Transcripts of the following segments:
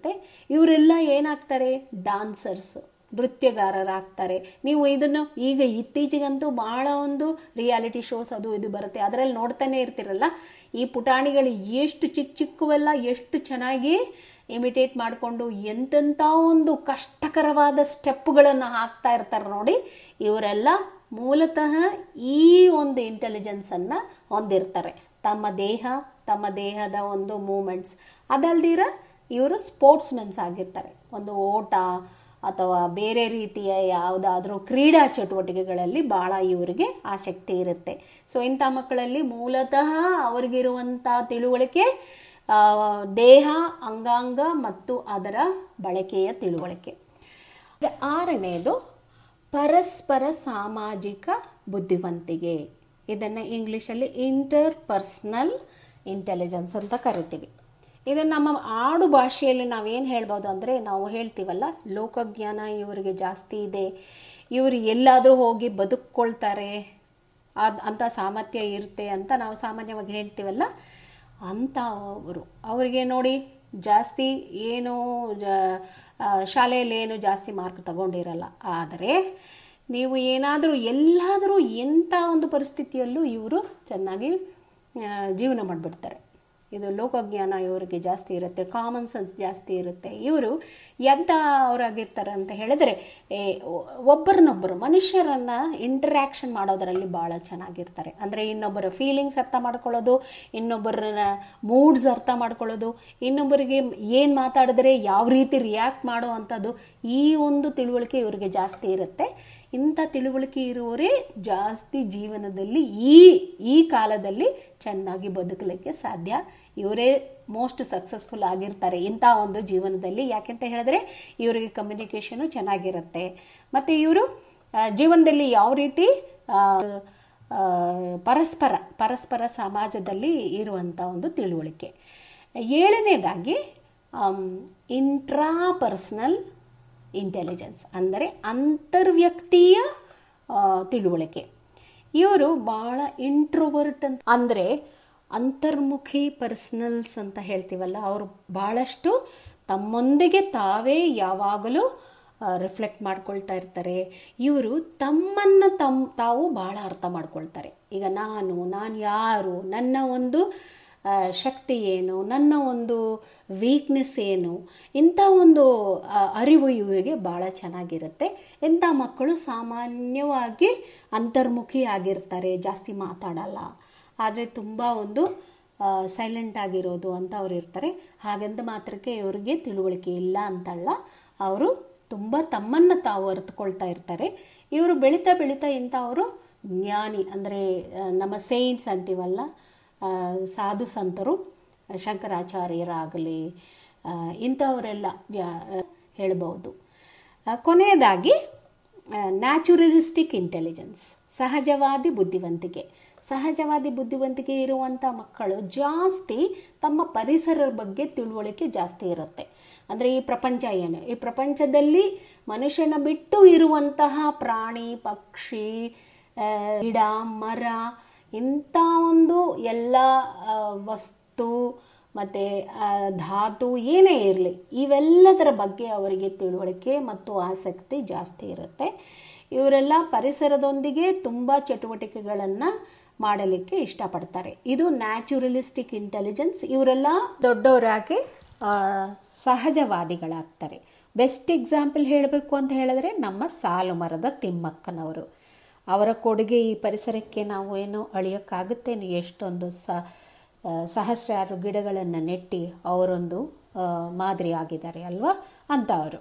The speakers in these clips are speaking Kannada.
ಇರುತ್ತೆ ಇವರೆಲ್ಲ ಏನಾಗ್ತಾರೆ ಡಾನ್ಸರ್ಸ್ ನೃತ್ಯಗಾರರಾಗ್ತಾರೆ ನೀವು ಇದನ್ನು ಈಗ ಇತ್ತೀಚೆಗಂತೂ ಬಹಳ ಒಂದು ರಿಯಾಲಿಟಿ ಶೋಸ್ ಅದು ಇದು ಬರುತ್ತೆ ಅದರಲ್ಲಿ ನೋಡ್ತಾನೆ ಇರ್ತಿರಲ್ಲ ಈ ಪುಟಾಣಿಗಳು ಎಷ್ಟು ಚಿಕ್ಕ ಚಿಕ್ಕವೆಲ್ಲ ಎಷ್ಟು ಚೆನ್ನಾಗಿ ಇಮಿಟೇಟ್ ಮಾಡಿಕೊಂಡು ಎಂತೆಂಥ ಒಂದು ಕಷ್ಟಕರವಾದ ಸ್ಟೆಪ್ಗಳನ್ನು ಹಾಕ್ತಾ ಇರ್ತಾರೆ ನೋಡಿ ಇವರೆಲ್ಲ ಮೂಲತಃ ಈ ಒಂದು ಇಂಟೆಲಿಜೆನ್ಸನ್ನು ಹೊಂದಿರ್ತಾರೆ ತಮ್ಮ ದೇಹ ತಮ್ಮ ದೇಹದ ಒಂದು ಮೂಮೆಂಟ್ಸ್ ಅದಲ್ದಿರ ಇವರು ಸ್ಪೋರ್ಟ್ಸ್ಮನ್ಸ್ ಆಗಿರ್ತಾರೆ ಒಂದು ಓಟ ಅಥವಾ ಬೇರೆ ರೀತಿಯ ಯಾವುದಾದ್ರೂ ಕ್ರೀಡಾ ಚಟುವಟಿಕೆಗಳಲ್ಲಿ ಭಾಳ ಇವರಿಗೆ ಆಸಕ್ತಿ ಇರುತ್ತೆ ಸೊ ಇಂಥ ಮಕ್ಕಳಲ್ಲಿ ಮೂಲತಃ ಅವರಿಗಿರುವಂಥ ತಿಳುವಳಿಕೆ ಆ, ದೇಹ ಅಂಗಾಂಗ ಮತ್ತು ಅದರ ಬಳಕೆಯ ತಿಳುವಳಿಕೆ ಈಗ ಆರನೆಯದು ಪರಸ್ಪರ ಸಾಮಾಜಿಕ ಬುದ್ಧಿವಂತಿಕೆ ಇದನ್ನು ಇಂಗ್ಲೀಷಲ್ಲಿ ಇಂಟರ್ ಪರ್ಸ್ನಲ್ ಇಂಟೆಲಿಜೆನ್ಸ್ ಅಂತ ಕರಿತೀವಿ ಇದನ್ನು ನಮ್ಮ ಆಡು ಭಾಷೆಯಲ್ಲಿ ನಾವೇನು ಹೇಳ್ಬೋದು ಅಂದರೆ ನಾವು ಹೇಳ್ತೀವಲ್ಲ ಲೋಕಜ್ಞಾನ ಇವರಿಗೆ ಜಾಸ್ತಿ ಇದೆ ಇವರು ಎಲ್ಲಾದರೂ ಹೋಗಿ ಬದುಕ್ಕೊಳ್ತಾರೆ ಅದು ಅಂಥ ಸಾಮರ್ಥ್ಯ ಇರುತ್ತೆ ಅಂತ ನಾವು ಸಾಮಾನ್ಯವಾಗಿ ಹೇಳ್ತೀವಲ್ಲ ಅಂಥವರು ಅವರಿಗೆ ನೋಡಿ ಜಾಸ್ತಿ ಏನು ಜ- ಆ, ಶಾಲೆಯಲ್ಲಿ ಏನು ಜಾಸ್ತಿ ಮಾರ್ಕ್ ತಗೊಂಡಿರಲ್ಲ ಆದರೆ ನೀವು ಏನಾದರೂ ಎಲ್ಲಾದರೂ ಎಂಥ ಒಂದು ಪರಿಸ್ಥಿತಿಯಲ್ಲೂ ಇವರು ಚೆನ್ನಾಗಿ ಆ, ಜೀವನ ಮಾಡಿಬಿಡ್ತಾರೆ ಇದು ಲೋಕಜ್ಞಾನ ಇವರಿಗೆ ಜಾಸ್ತಿ ಇರುತ್ತೆ ಕಾಮನ್ ಸೆನ್ಸ್ ಜಾಸ್ತಿ ಇರುತ್ತೆ ಇವರು ಎಂಥ ಅವರಾಗಿರ್ತಾರೆ ಅಂತ ಹೇಳಿದ್ರೆ ಏ, ಒ- ಒಬ್ಬರನ್ನೊಬ್ಬರು ಮನುಷ್ಯರನ್ನ ಇಂಟರ್ಯಾಕ್ಷನ್ ಮಾಡೋದರಲ್ಲಿ ಭಾಳ ಚೆನ್ನಾಗಿರ್ತಾರೆ ಅಂದರೆ ಇನ್ನೊಬ್ಬರ ಫೀಲಿಂಗ್ಸ್ ಅರ್ಥ ಮಾಡ್ಕೊಳ್ಳೋದು ಇನ್ನೊಬ್ಬರ ಮೂಡ್ಸ್ ಅರ್ಥ ಮಾಡ್ಕೊಳ್ಳೋದು ಇನ್ನೊಬ್ಬರಿಗೆ ಏನು ಮಾತಾಡಿದ್ರೆ ಯಾವ ರೀತಿ ರಿಯಾಕ್ಟ್ ಮಾಡೋ ಅಂಥದ್ದು ಈ ಒಂದು ತಿಳುವಳಿಕೆ ಇವರಿಗೆ ಜಾಸ್ತಿ ಇರುತ್ತೆ ಇಂಥ ತಿಳುವಳಿಕೆ ಇರುವವರೇ ಜಾಸ್ತಿ ಜೀವನದಲ್ಲಿ ಈ ಈ ಕಾಲದಲ್ಲಿ ಚೆನ್ನಾಗಿ ಬದುಕಲಿಕ್ಕೆ ಸಾಧ್ಯ ಇವರೇ ಮೋಸ್ಟ್ ಸಕ್ಸಸ್ಫುಲ್ ಆಗಿರ್ತಾರೆ ಇಂಥ ಒಂದು ಜೀವನದಲ್ಲಿ ಯಾಕೆಂತ ಹೇಳಿದ್ರೆ ಇವರಿಗೆ ಕಮ್ಯುನಿಕೇಷನು ಚೆನ್ನಾಗಿರುತ್ತೆ ಮತ್ತು ಇವರು ಆ, ಜೀವನದಲ್ಲಿ ಯಾವ ರೀತಿ ಆ, ಆ, ಪರಸ್ಪರ ಪರಸ್ಪರ ಸಮಾಜದಲ್ಲಿ ಇರುವಂಥ ಒಂದು ತಿಳುವಳಿಕೆ ಏಳನೇದಾಗಿ ಇಂಟ್ರಾ ಪರ್ಸ್ನಲ್ ಇಂಟೆಲಿಜೆನ್ಸ್ ಅಂದರೆ ಅಂತರ್ವ್ಯಕ್ತೀಯ ಆ, ತಿಳುವಳಿಕೆ ಇವರು ಭಾಳ ಇಂಟ್ರೋವರ್ಟ್ ಅಂತ ಅಂದರೆ ಅಂತರ್ಮುಖಿ ಪರ್ಸನಲ್ಸ್ ಅಂತ ಹೇಳ್ತೀವಲ್ಲ ಅವರು ಭಾಳಷ್ಟು ತಮ್ಮೊಂದಿಗೆ ತಾವೇ ಯಾವಾಗಲೂ ರಿಫ್ಲೆಕ್ಟ್ ಮಾಡ್ಕೊಳ್ತಾ ಇರ್ತಾರೆ ಇವರು ತಮ್ಮನ್ನು ತಮ್ಮ ತಾವು ಭಾಳ ಅರ್ಥ ಮಾಡ್ಕೊಳ್ತಾರೆ ಈಗ ನಾನು ನಾನು ಯಾರು ನನ್ನ ಒಂದು ಆ, ಶಕ್ತಿ ಏನು ನನ್ನ ಒಂದು ವೀಕ್ನೆಸ್ ಏನು ಇಂಥ ಒಂದು ಆ, ಅರಿವು ಇವರಿಗೆ ಭಾಳ ಚೆನ್ನಾಗಿರುತ್ತೆ ಇಂಥ ಮಕ್ಕಳು ಸಾಮಾನ್ಯವಾಗಿ ಅಂತರ್ಮುಖಿ ಆಗಿರ್ತಾರೆ ಜಾಸ್ತಿ ಮಾತಾಡಲ್ಲ ಆದರೆ ತುಂಬ ಒಂದು ಸೈಲೆಂಟ್ ಆಗಿರೋದು ಅಂತ ಅವ್ರು ಇರ್ತಾರೆ ಹಾಗಂತ ಮಾತ್ರಕ್ಕೆ ಇವರಿಗೆ ತಿಳುವಳಿಕೆ ಇಲ್ಲ ಅಂತಲ್ಲ ಅವರು ತುಂಬ ತಮ್ಮನ್ನು ತಾವು ಅರಿತುಕೊಳ್ತಾ ಇರ್ತಾರೆ ಇವರು ಬೆಳೀತಾ ಬೆಳೀತಾ ಇಂಥವರು ಜ್ಞಾನಿ ಅಂದರೆ ನಮ್ಮ ಸೇಂಟ್ಸ್ ಅಂತೀವಲ್ಲ ಆ, ಸಾಧು ಸಂತರು ಶಂಕರಾಚಾರ್ಯರಾಗಲಿ ಆ, ಇಂಥವರೆಲ್ಲ ವ್ಯಾ- ಹೇಳ್ಬೋದು ಆ, ಕೊನೆಯದಾಗಿ ನ್ಯಾಚುರಲಿಸ್ಟಿಕ್ ಇಂಟೆಲಿಜೆನ್ಸ್ ಸಹಜವಾದಿ ಬುದ್ಧಿವಂತಿಕೆ ಸಹಜವಾದಿ ಬುದ್ಧಿವಂತಿಕೆ ಇರುವಂಥ ಮಕ್ಕಳು ಜಾಸ್ತಿ ತಮ್ಮ ಪರಿಸರದ ಬಗ್ಗೆ ತಿಳುವಳಿಕೆ ಜಾಸ್ತಿ ಇರುತ್ತೆ ಅಂದರೆ ಈ ಪ್ರಪಂಚ ಏನು ಈ ಪ್ರಪಂಚದಲ್ಲಿ ಮನುಷ್ಯನ ಬಿಟ್ಟು ಇರುವಂತಹ ಪ್ರಾಣಿ ಪಕ್ಷಿ ಆ, ಗಿಡ ಮರ ಇಂಥ ಒಂದು ಎಲ್ಲ ಆ, ವಸ್ತು ಮತ್ತು ಧಾತು ಏನೇ ಇರಲಿ ಇವೆಲ್ಲದರ ಬಗ್ಗೆ ಅವರಿಗೆ ತಿಳುವಳಿಕೆ ಮತ್ತು ಆಸಕ್ತಿ ಜಾಸ್ತಿ ಇರುತ್ತೆ ಇವರೆಲ್ಲ ಪರಿಸರದೊಂದಿಗೆ ತುಂಬ ಚಟುವಟಿಕೆಗಳನ್ನು ಮಾಡಲಿಕ್ಕೆ ಇಷ್ಟಪಡ್ತಾರೆ ಇದು ನ್ಯಾಚುರಲಿಸ್ಟಿಕ್ ಇಂಟೆಲಿಜೆನ್ಸ್ ಇವರೆಲ್ಲ ದೊಡ್ಡವರಾಗಿ ಆ, ಸಹಜವಾದಿಗಳಾಗ್ತಾರೆ ಬೆಸ್ಟ್ ಎಕ್ಸಾಂಪಲ್ ಹೇಳಬೇಕು ಅಂತ ಹೇಳಿದ್ರೆ ನಮ್ಮ ಸಾಲು ಮರದ ತಿಮ್ಮಕ್ಕನವರು ಅವರ ಕೊಡುಗೆ ಈ ಪರಿಸರಕ್ಕೆ ನಾವು ಏನು ಅಳಿಯೋಕ್ಕಾಗುತ್ತೇನು ಎಷ್ಟೊಂದು ಸ ಆ, ಸಹಸ್ರಾರು ಗಿಡಗಳನ್ನು ನೆಟ್ಟಿ ಅವರೊಂದು ಆ, ಮಾದರಿ ಆಗಿದ್ದಾರೆ ಅಲ್ವಾ ಅಂತ ಅವರು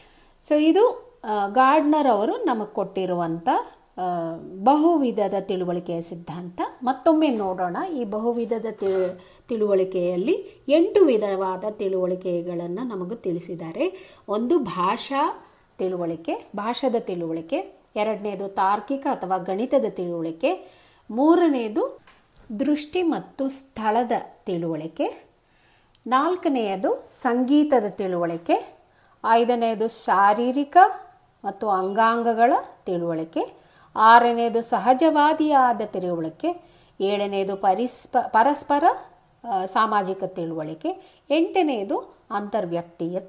ಸೊ ಇದು ಆ, ಗಾರ್ಡ್ನರ್ ಅವರು ನಮಗೆ ಕೊಟ್ಟಿರುವಂಥ ಆ, ಬಹುವಿಧದ ತಿಳುವಳಿಕೆಯ ಸಿದ್ಧಾಂತ ಮತ್ತೊಮ್ಮೆ ನೋಡೋಣ ಈ ಬಹುವಿಧದ ತಿಳು ತಿಳುವಳಿಕೆಯಲ್ಲಿ ಎಂಟು ವಿಧವಾದ ತಿಳುವಳಿಕೆಗಳನ್ನು ನಮಗೆ ತಿಳಿಸಿದ್ದಾರೆ ಒಂದು ಭಾಷಾ ತಿಳುವಳಿಕೆ ಭಾಷಾದ ತಿಳುವಳಿಕೆ ಎರಡನೇದು ತಾರ್ಕಿಕ ಅಥವಾ ಗಣಿತದ ತಿಳುವಳಿಕೆ ಮೂರನೆಯದು ದೃಷ್ಟಿ ಮತ್ತು ಸ್ಥಳದ ತಿಳುವಳಿಕೆ ನಾಲ್ಕನೆಯದು ಸಂಗೀತದ ತಿಳುವಳಿಕೆ ಐದನೆಯದು ಶಾರೀರಿಕ ಮತ್ತು ಅಂಗಾಂಗಗಳ ತಿಳುವಳಿಕೆ ಆರನೆಯದು ಸಹಜವಾದಿಯಾದ ತಿಳುವಳಿಕೆ ಏಳನೆಯದು ಪರಿಸ್ಪ ಪರಸ್ಪರ ಆ, ಸಾಮಾಜಿಕ ತಿಳುವಳಿಕೆ ಎಂಟನೆಯದು ಅಂತರ್ವ್ಯಕ್ತೀಯ